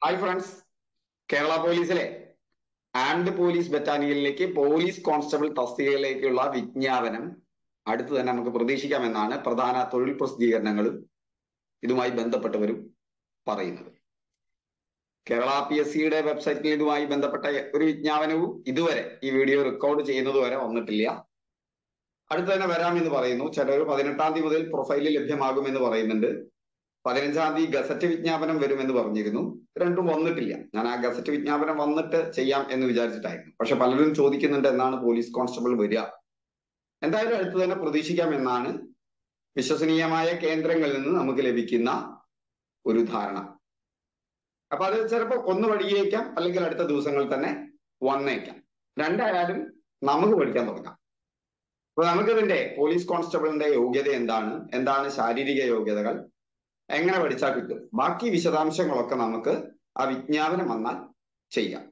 hi friends Kerala പോലീസിലെ and police ബറ്റാലിയനിലേക്ക് police constable തസ്തികയിലേക്കുള്ള വിജ്ഞാപനം അടുത്ത് തന്നെ നമുക്ക് പ്രതീക്ഷിക്കാമെന്നാണ് പ്രധാന തൊഴിൽ പ്രസിദ്ധീകരണങ്ങളും ഇതുമായി ബന്ധപ്പെട്ടവരും പറയുന്നത് കേരള പി എസ് സിയുടെ വെബ്സൈറ്റിൽ ഇതുമായി ബന്ധപ്പെട്ട ഒരു വിജ്ഞാപനവും ഇതുവരെ ഈ വീഡിയോ റെക്കോർഡ് ചെയ്യുന്നത് വരെ വന്നിട്ടില്ല അടുത്ത് തന്നെ വരാമെന്ന് പറയുന്നു ചിലർ പതിനെട്ടാം തീയതി മുതൽ പ്രൊഫൈല് ലഭ്യമാകുമെന്ന് പറയുന്നുണ്ട് പതിനഞ്ചാം തീയതി ഗസറ്റ് വിജ്ഞാപനം വരുമെന്ന് പറഞ്ഞിരുന്നു രണ്ടും വന്നിട്ടില്ല ഞാൻ ആ ഗസറ്റ് വിജ്ഞാപനം വന്നിട്ട് ചെയ്യാം എന്ന് വിചാരിച്ചിട്ടായിരുന്നു പക്ഷെ പലരും ചോദിക്കുന്നുണ്ട് എന്നാണ് പോലീസ് കോൺസ്റ്റബിൾ വരിക എന്തായാലും അടുത്ത് തന്നെ പ്രതീക്ഷിക്കാം എന്നാണ് വിശ്വസനീയമായ കേന്ദ്രങ്ങളിൽ നിന്ന് നമുക്ക് ലഭിക്കുന്ന ഒരു ധാരണ അപ്പൊ അത് ചിലപ്പോൾ ഒന്ന് വഴിയേക്കാം അല്ലെങ്കിൽ അടുത്ത ദിവസങ്ങളിൽ തന്നെ വന്നേക്കാം രണ്ടായാലും നമുക്ക് പഠിക്കാൻ തുടങ്ങാം അപ്പൊ നമുക്കിതിന്റെ പോലീസ് കോൺസ്റ്റബിളിന്റെ യോഗ്യത എന്താണ് എന്താണ് ശാരീരിക യോഗ്യതകൾ എങ്ങനെ പഠിച്ചാൽ കിട്ടും ബാക്കി വിശദാംശങ്ങളൊക്കെ നമുക്ക് ആ വിജ്ഞാപനം വന്നാൽ ചെയ്യാം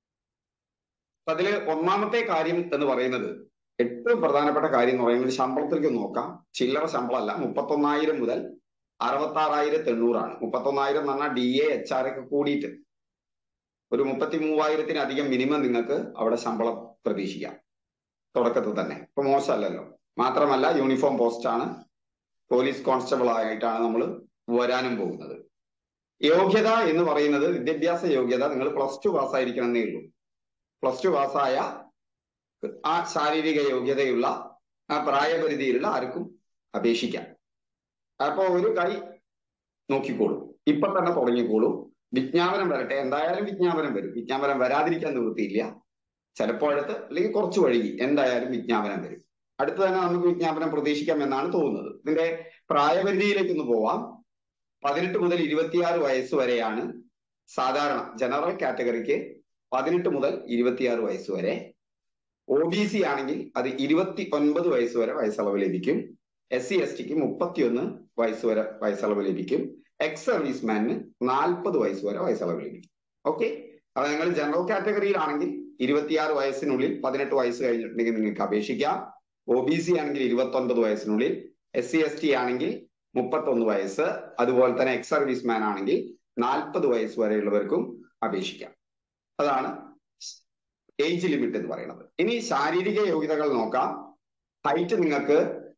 അപ്പൊ അതില് ഒന്നാമത്തെ കാര്യം എന്ന് പറയുന്നത് ഏറ്റവും പ്രധാനപ്പെട്ട കാര്യം എന്ന് പറയുന്നത് ശമ്പളത്തിലേക്ക് നോക്കാം ചില്ലറ ശമ്പളമല്ല മുപ്പത്തൊന്നായിരം മുതൽ അറുപത്തി ആറായിരത്തി എണ്ണൂറാണ് മുപ്പത്തൊന്നായിരം എന്ന് പറഞ്ഞാൽ ഡി എ എച്ച് ആർ ഒക്കെ കൂടിയിട്ട് ഒരു മുപ്പത്തി മൂവായിരത്തിനധികം മിനിമം നിങ്ങൾക്ക് അവിടെ ശമ്പളം പ്രതീക്ഷിക്കാം തുടക്കത്തിൽ തന്നെ ഇപ്പൊ മോശമല്ലല്ലോ മാത്രമല്ല യൂണിഫോം പോസ്റ്റ് ആണ് പോലീസ് കോൺസ്റ്റബിൾ ആയിട്ടാണ് നമ്മൾ വരാനും പോകുന്നത് യോഗ്യത എന്ന് പറയുന്നത് വിദ്യാഭ്യാസ യോഗ്യത നിങ്ങൾ പ്ലസ് ടു പാസ്സായിരിക്കണം എന്നേ ഉള്ളൂ പ്ലസ് ടു പാസ്സായ ആ ശാരീരിക യോഗ്യതയുള്ള ആ പ്രായപരിധിയിലുള്ള ആർക്കും അപേക്ഷിക്കാം അപ്പൊ ഒരു കൈ നോക്കിക്കോളൂ ഇപ്പൊ തന്നെ തുടങ്ങിക്കോളൂ വിജ്ഞാപനം വരട്ടെ എന്തായാലും വിജ്ഞാപനം വരും വിജ്ഞാപനം വരാതിരിക്കാൻ നിവൃത്തിയില്ല ചിലപ്പോൾ അടുത്ത് അല്ലെങ്കിൽ കുറച്ച് വഴുകി എന്തായാലും വിജ്ഞാപനം വരും അടുത്ത് തന്നെ നമുക്ക് വിജ്ഞാപനം പ്രതീക്ഷിക്കാം എന്നാണ് തോന്നുന്നത് ഇതിന്റെ പ്രായപരിധിയിലേക്ക് ഒന്ന് പോവാം പതിനെട്ട് മുതൽ ഇരുപത്തിയാറ് വയസ്സ് വരെയാണ് സാധാരണ ജനറൽ കാറ്റഗറിക്ക് പതിനെട്ട് മുതൽ ഇരുപത്തിയാറ് വയസ്സ് വരെ ഒ ബി സി ആണെങ്കിൽ അത് ഇരുപത്തി ഒൻപത് വയസ്സ് വരെ വയസ്സളവ് ലഭിക്കും എസ് സി എസ് ടിക്ക് മുപ്പത്തിയൊന്ന് വയസ്സ് വരെ വയസ്സളവ് ലഭിക്കും എക്സ് സർവീസ്മാന് നാൽപ്പത് വയസ്സ് വരെ വയസ്സളവ് ലഭിക്കും ഓക്കെ അത് നിങ്ങൾ ജനറൽ കാറ്റഗറിയിലാണെങ്കിൽ ഇരുപത്തിയാറ് വയസ്സിനുള്ളിൽ പതിനെട്ട് വയസ്സ് കഴിഞ്ഞിട്ടുണ്ടെങ്കിൽ നിങ്ങൾക്ക് അപേക്ഷിക്കാം ഒ ബി സി ആണെങ്കിൽ ഇരുപത്തി ഒൻപത് വയസ്സിനുള്ളിൽ എസ് സി എസ് ടി ആണെങ്കിൽ മുപ്പത്തൊന്ന് വയസ്സ് അതുപോലെ തന്നെ എക്സ് സർവീസ്മാൻ ആണെങ്കിൽ നാൽപ്പത് വയസ്സ് വരെയുള്ളവർക്കും അപേക്ഷിക്കാം അതാണ് ഏജ് ലിമിറ്റ് എന്ന് പറയുന്നത് ഇനി ശാരീരിക യോഗ്യതകൾ നോക്കാം ഹൈറ്റ് നിങ്ങൾക്ക്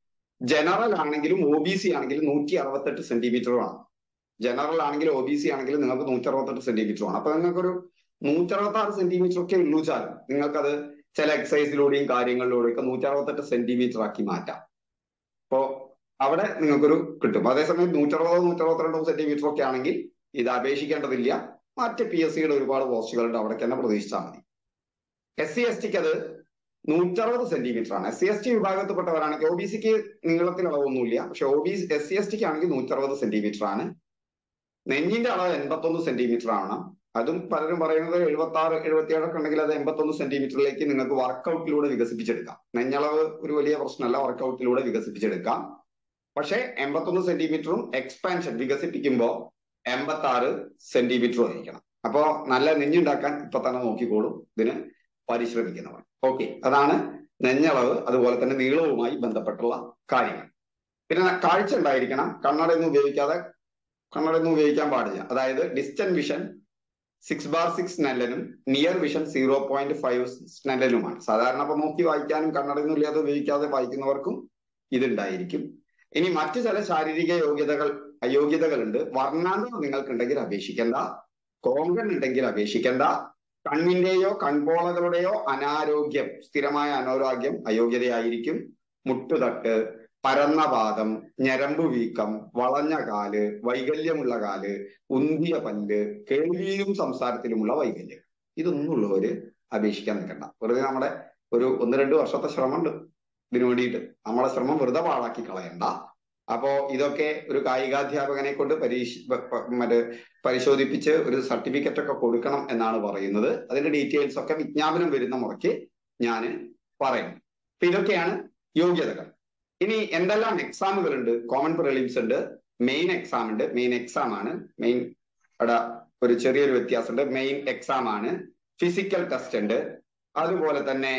ജനറൽ ആണെങ്കിലും ഒ ബി സി ആണെങ്കിലും നൂറ്റി അറുപത്തെട്ട് സെന്റിമീറ്ററുമാണ് ജനറൽ ആണെങ്കിലും ഒ ബി സി ആണെങ്കിലും നിങ്ങൾക്ക് നൂറ്റി അറുപത്തെട്ട് സെന്റിമീറ്ററുമാണ് അപ്പൊ നിങ്ങൾക്കൊരു നൂറ്റി അറുപത്തി ആറ് സെന്റിമീറ്റർ ഒക്കെ ഉള്ളൂ ചാലും നിങ്ങൾക്കത് ചില എക്സസൈസിലൂടെയും കാര്യങ്ങളിലൂടെയും ഒക്കെ നൂറ്റി അറുപത്തെട്ട് സെന്റിമീറ്റർ ആക്കി മാറ്റാം അപ്പോ അവിടെ നിങ്ങൾക്കൊരു കിട്ടും അതേസമയം നൂറ്ററുപതോ നൂറ്ററുപത്തിരണ്ടോ സെന്റിമീറ്റർ ഒക്കെ ആണെങ്കിൽ ഇത് അപേക്ഷിക്കേണ്ടതില്ല മറ്റ് പി എസ് സിയുടെ ഒരുപാട് പോസ്റ്റുകളുണ്ട് അവിടെ തന്നെ പ്രതീക്ഷിച്ചാൽ മതി എസ് സി എസ് ടിക്ക് അത് നൂറ്ററുപത് സെന്റിമീറ്റർ ആണ് എസ് സി എസ് ടി വിഭാഗത്തിൽപ്പെട്ടവരാണെങ്കിൽ ഒ ബി സിക്ക് നീളത്തിൽ അളവൊന്നുമില്ല പക്ഷെ O B S C S ടിക്ക് ആണെങ്കിൽ നൂറ്ററുപത് സെന്റിമീറ്റർ ആണ് നെഞ്ഞിന്റെ അളവ് എൺപത്തൊന്ന് സെന്റിമീറ്റർ ആണ് അതും പലരും പറയുന്നത് എഴുപത്തി ആറ് എഴുപത്തിയേഴൊക്കെ ഉണ്ടെങ്കിൽ അത് എൺപത്തൊന്ന് സെന്റിമീറ്ററിലേക്ക് നിങ്ങൾക്ക് വർക്കൗട്ടിലൂടെ വികസിപ്പിച്ചെടുക്കാം നെഞ്ഞളവ് ഒരു വലിയ പ്രശ്നമല്ല വർക്കൗട്ടിലൂടെ വികസിപ്പിച്ചെടുക്കാം പക്ഷെ എൺപത്തൊന്ന് സെന്റിമീറ്ററും എക്സ്പാൻഷൻ വികസിപ്പിക്കുമ്പോൾ എൺപത്തി ആറ് സെന്റിമീറ്ററും ആയിരിക്കണം അപ്പോ നല്ല നെഞ്ഞുണ്ടാക്കാൻ ഇപ്പൊ തന്നെ നോക്കിക്കോളൂ ഇതിന് പരിശ്രമിക്കുന്നവർ ഓക്കെ അതാണ് നെഞ്ഞളവ് അതുപോലെ തന്നെ നീളവുമായി ബന്ധപ്പെട്ടുള്ള കാര്യങ്ങൾ പിന്നെ കാഴ്ച ഉണ്ടായിരിക്കണം കണ്ണടയൊന്നും ഉപയോഗിക്കാതെ കണ്ണടയൊന്നും ഉപയോഗിക്കാൻ പാടില്ല അതായത് distant vision six bar six സ്നെല്ലനും near vision zero point five സ്നെല്ലനുമാണ് സാധാരണ അപ്പൊ നോക്കി വായിക്കാനും കണ്ണടയൊന്നും ഇല്ലാതെ ഉപയോഗിക്കാതെ വായിക്കുന്നവർക്കും ഇതുണ്ടായിരിക്കും ഇനി മറ്റു ചില ശാരീരിക യോഗ്യതകൾ അയോഗ്യതകളുണ്ട് വർണ്ണാന്തം നിങ്ങൾക്കുണ്ടെങ്കിൽ അപേക്ഷിക്കേണ്ട കോങ്കൺ ഉണ്ടെങ്കിൽ അപേക്ഷിക്കേണ്ട കണ്ണിന്റെയോ കൺപോളകളുടെയോ അനാരോഗ്യം സ്ഥിരമായ അനാരോഗ്യം അയോഗ്യതയായിരിക്കും മുട്ടുതട്ട് പരന്ന പാദം ഞരമ്പ് വീക്കം വളഞ്ഞ കാല് വൈകല്യമുള്ള കാല് ഉന്തിയ പല്ല് കേൾവിയിലും സംസാരത്തിലുമുള്ള വൈകല്യം ഇതൊന്നും ഉള്ളവര് അപേക്ഷിക്കാൻ നിൽക്കണ്ട വെറുതെ നമ്മുടെ ഒരു ഒന്ന് രണ്ട് വർഷത്തെ ശ്രമമുണ്ട് ഇതിനു വേണ്ടിയിട്ട് നമ്മളെ ശ്രമം വെറുതെ പാഴാക്കി കളയണ്ട അപ്പോ ഇതൊക്കെ ഒരു കായികാധ്യാപകനെ കൊണ്ട് പരീക്ഷ മറ്റേ പരിശോധിപ്പിച്ച് ഒരു സർട്ടിഫിക്കറ്റ് ഒക്കെ കൊടുക്കണം എന്നാണ് പറയുന്നത് അതിന്റെ ഡീറ്റെയിൽസ് ഒക്കെ വിജ്ഞാപനം വരുന്ന മുറയ്ക്ക് ഞാൻ പറയുന്നു അപ്പൊ ഇതൊക്കെയാണ് യോഗ്യതകൾ ഇനി എന്തെല്ലാം എക്സാമുകൾ ഉണ്ട് കോമൺ പ്രിലിംസ് ഉണ്ട് മെയിൻ എക്സാം ഉണ്ട് മെയിൻ എക്സാം ആണ് മെയിൻ അവിടെ ഒരു ചെറിയൊരു വ്യത്യാസമുണ്ട് മെയിൻ എക്സാം ആണ് ഫിസിക്കൽ ടെസ്റ്റ് ഉണ്ട് അതുപോലെ തന്നെ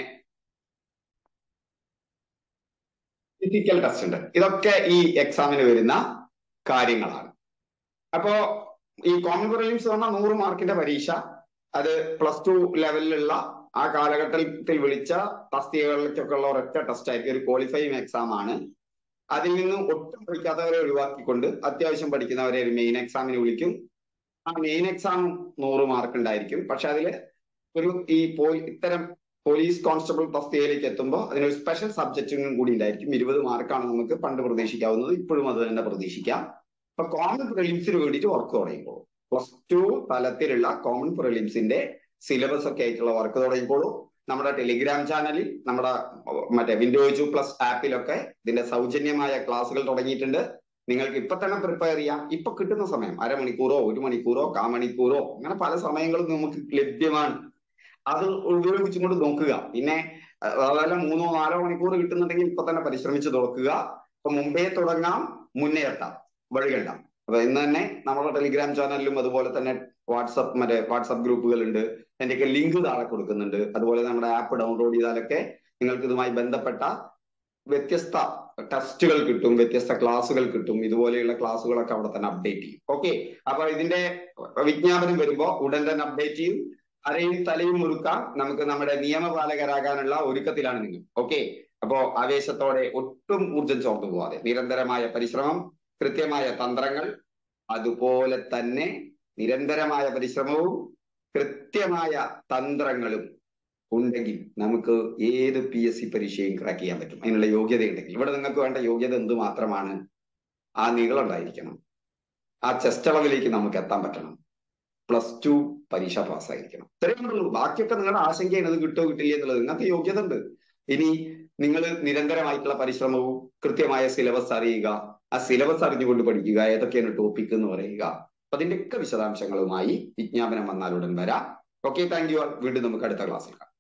ഫിസിക്കൽ ടെസ്റ്റ് ഉണ്ട് ഇതൊക്കെ ഈ എക്സാമിന് വരുന്ന കാര്യങ്ങളാണ് അപ്പോ ഈ കോമൺ പ്രിലിംസ് പറഞ്ഞാൽ നൂറ് മാർക്കിന്റെ പരീക്ഷ അത് പ്ലസ് ടു ലെവലിലുള്ള ആ കാലഘട്ടത്തിൽ വിളിച്ച തസ്തികകളിലേക്കൊക്കെ ഉള്ള ഒരൊറ്റ ടെസ്റ്റ് ആയിരിക്കും ഒരു ക്വാളിഫയിങ് എക്സാം ആണ് അതിൽ നിന്ന് ഒട്ടും പഠിക്കാത്തവരെ ഒഴിവാക്കിക്കൊണ്ട് അത്യാവശ്യം പഠിക്കുന്നവരെ ഒരു മെയിൻ എക്സാമിന് വിളിക്കും ആ മെയിൻ എക്സാം നൂറ് മാർക്ക് ഉണ്ടായിരിക്കും പക്ഷെ അതിൽ ഒരു ഈ ഇത്തരം പോലീസ് കോൺസ്റ്റബിൾ തസ്തികയിലേക്ക് എത്തുമ്പോൾ അതിനൊരു സ്പെഷ്യൽ സബ്ജക്റ്റും കൂടി ഉണ്ടായിരിക്കും ഇരുപത് മാർക്കാണ് നമുക്ക് പണ്ട് പ്രതീക്ഷിക്കാവുന്നത് ഇപ്പോഴും അത് തന്നെ പ്രതീക്ഷിക്കാം അപ്പൊ കോമൺ പ്രിലിംസിന് വേണ്ടിയിട്ട് വർക്ക് തുടങ്ങിക്കോളൂ പ്ലസ് ടു തലത്തിലുള്ള കോമൺ പ്രിലിംസിന്റെ സിലബസ് ഒക്കെ ആയിട്ടുള്ള വർക്ക് തുടങ്ങിക്കോളൂ നമ്മുടെ ടെലിഗ്രാം ചാനലിൽ നമ്മുടെ മറ്റേ വിൻഡോസ് പ്ലസ് ആപ്പിലൊക്കെ ഇതിന്റെ സൗജന്യമായ ക്ലാസ്സുകൾ തുടങ്ങിയിട്ടുണ്ട് നിങ്ങൾക്ക് ഇപ്പൊ തന്നെ പ്രിപ്പയർ ചെയ്യാം ഇപ്പൊ കിട്ടുന്ന സമയം അരമണിക്കൂറോ ഒരു മണിക്കൂറോ കാമണിക്കൂറോ അങ്ങനെ പല സമയങ്ങളും നമുക്ക് ലഭ്യമാണ് അത് ഉപയോഗിച്ചുകൊണ്ട് നോക്കുക പിന്നെ അതല്ല മൂന്നോ നാലോ മണിക്കൂർ കിട്ടുന്നുണ്ടെങ്കിൽ ഇപ്പൊ തന്നെ പരിശ്രമിച്ച് തുറക്കുക അപ്പൊ മുമ്പേ തുടങ്ങാം മുന്നേ എത്താം വഴികണ്ട അപ്പൊ ഇന്ന് തന്നെ നമ്മുടെ ടെലിഗ്രാം ചാനലിലും അതുപോലെ തന്നെ വാട്സപ്പ് മറ്റേ വാട്സപ്പ് ഗ്രൂപ്പുകൾ ഉണ്ട് എന്റെയൊക്കെ ലിങ്ക് താഴെ കൊടുക്കുന്നുണ്ട് അതുപോലെ നമ്മുടെ ആപ്പ് ഡൗൺലോഡ് ചെയ്താലൊക്കെ നിങ്ങൾക്ക് ഇതുമായി ബന്ധപ്പെട്ട വ്യത്യസ്ത ടെസ്റ്റുകൾ കിട്ടും വ്യത്യസ്ത ക്ലാസ്സുകൾ കിട്ടും ഇതുപോലെയുള്ള ക്ലാസ്സുകളൊക്കെ അവിടെ തന്നെ അപ്ഡേറ്റ് ചെയ്യും ഓക്കെ അപ്പൊ ഇതിന്റെ വിജ്ഞാപനം വരുമ്പോ ഉടൻ തന്നെ അപ്ഡേറ്റ് ചെയ്യും അരയും തലയും മുറുക്കാം നമുക്ക് നമ്മുടെ നിയമപാലകരാകാനുള്ള ഒരുക്കത്തിലാണ് നിങ്ങൾ ഓക്കെ അപ്പോ ആവേശത്തോടെ ഒട്ടും ഊർജം ചോർന്നു പോവാതെ നിരന്തരമായ പരിശ്രമം കൃത്യമായ തന്ത്രങ്ങൾ അതുപോലെ തന്നെ നിരന്തരമായ പരിശ്രമവും കൃത്യമായ തന്ത്രങ്ങളും ഉണ്ടെങ്കിൽ നമുക്ക് ഏത് പി എസ് സി പരീക്ഷയും ക്രാക്ക് ചെയ്യാൻ പറ്റും അതിനുള്ള യോഗ്യത ഉണ്ടെങ്കിൽ ഇവിടെ നിങ്ങൾക്ക് വേണ്ട യോഗ്യത എന്ത് മാത്രമാണ് ആ നീളം ഉണ്ടായിരിക്കണം ആ ചെസ്റ്റ് അളവിലേക്ക് നമുക്ക് എത്താൻ പറ്റണം പ്ലസ് ടു പരീക്ഷ പാസ്സായിരിക്കണം ഇത്രയും ഉള്ളൂ ബാക്കിയൊക്കെ നിങ്ങളുടെ ആശങ്കയാണ് ഇത് കിട്ടോ കിട്ടില്ല എന്നുള്ളത് നിങ്ങൾക്ക് യോഗ്യത ഉണ്ട് ഇനി നിങ്ങൾ നിരന്തരമായിട്ടുള്ള പരിശ്രമവും കൃത്യമായ സിലബസ് അറിയുക ആ സിലബസ് അറിഞ്ഞുകൊണ്ട് പഠിക്കുക ഏതൊക്കെയാണ് ടോപ്പിക് എന്ന് പറയുക അതിന്റെയൊക്കെ വിശദാംശങ്ങളുമായി വിജ്ഞാപനം വന്നാലുടൻ വരാം ഓക്കെ താങ്ക് യു വീണ്ടും നമുക്ക് അടുത്ത ക്ലാസ്സിൽ കാണാം